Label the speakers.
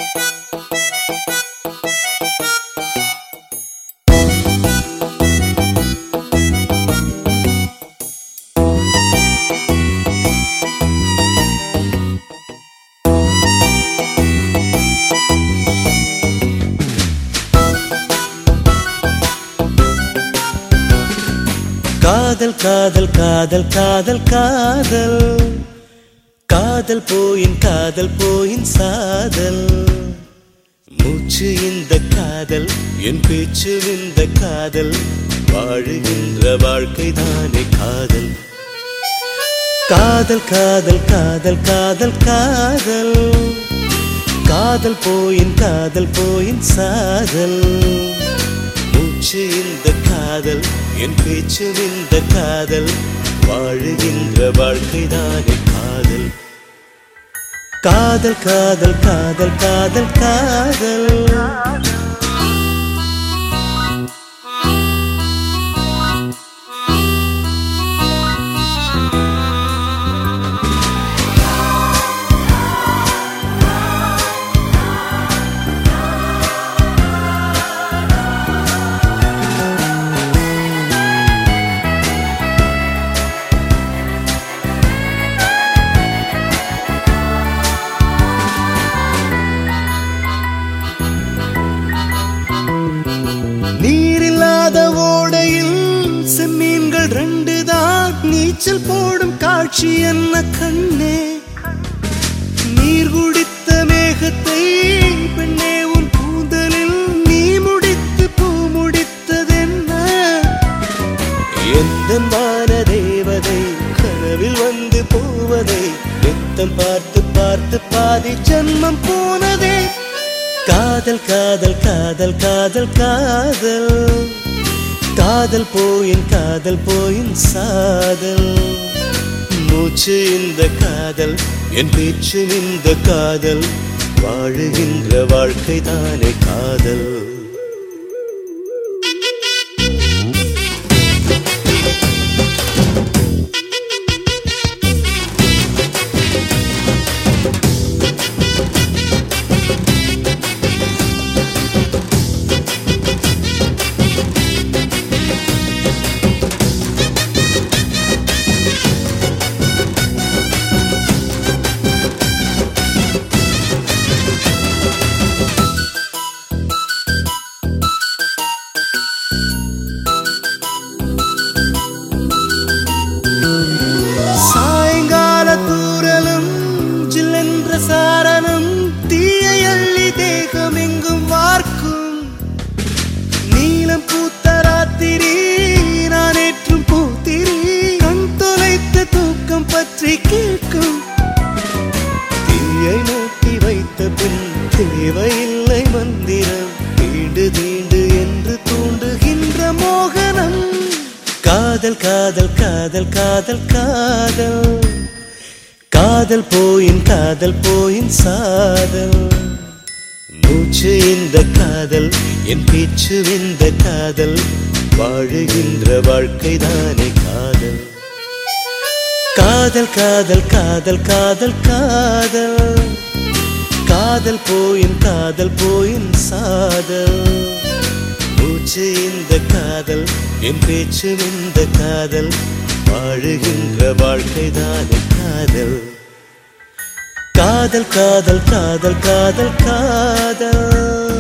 Speaker 1: காதல் காதல் காதல் காதல் காதல் காதல் போயின் காதல் போயின் சாதல் மூச்சு இந்த காதல் என் பேச்சு இந்த காதல் வாழுகின்ற வாழ்க்கை தானே காதல் காதல் காதல் காதல் காதல் காதல் காதல் போயின் காதல் போயின் சாதல் மூச்சு இந்த காதல் என் பேச்சு இந்த காதல் வாழுகின்ற வாழ்க்கை தானே காதல் காதல் காதல் காதல் காதல் காதல் நீரில்லாத ஓடையில் செம்மீன்கள் ரெண்டு தான் நீச்சல் போடும் காட்சி என்ன கண்ணே நீர் குடித்த மேகத்தை பெண்ணே உன் கூந்தலில் நீ முடித்து பூ முடித்ததென்ன எந்த வான தேவதை கனவில் வந்து போவதை நித்தம் பார்த்து பார்த்து பாதி ஜன்மம் போனதே காதல் காதல் காதல் காதல் காதல் காதல் போயின் காதல் போயின் சாதல் மூச்சு இந்த காதல் என் பேச்சு இந்த காதல் வாழுகின்ற வாழ்க்கை தானே காதல் சாயங்கால தூரலும் ஜில்லென்ற சாரணம் தீயை அள்ளி தேகம் எங்கும் வார்க்கும் நீலம் பூத்த ராத்திரி நான் ஏற்றும் பூத்திரி கண் தொலைத்த தூக்கம் பற்றி கேட்கும் தீயை மூட்டி வைத்த பின் தேவையில்லை மந்திரம் தீண்டு தீண்டு என்று தூண்டுகின்ற மோகனம் காதல் காதல் காதல் காதல் காதல் காதல் போயின் காதல் போயின் சாதல் மூச்சு இந்த காதல் என் பேச்சு இந்த காதல் வாழுகின்ற வாழ்க்கை தானே காதல் காதல் காதல் காதல் காதல் காதல் காதல் போயின் காதல் போயின் சாதல் மூச்சு இந்த காதல் என் பேச்சு இந்த காதல் வாழுகின்ற வாழ்க்கை தானே காதல் காதல் காதல் காதல் காதல் காதல்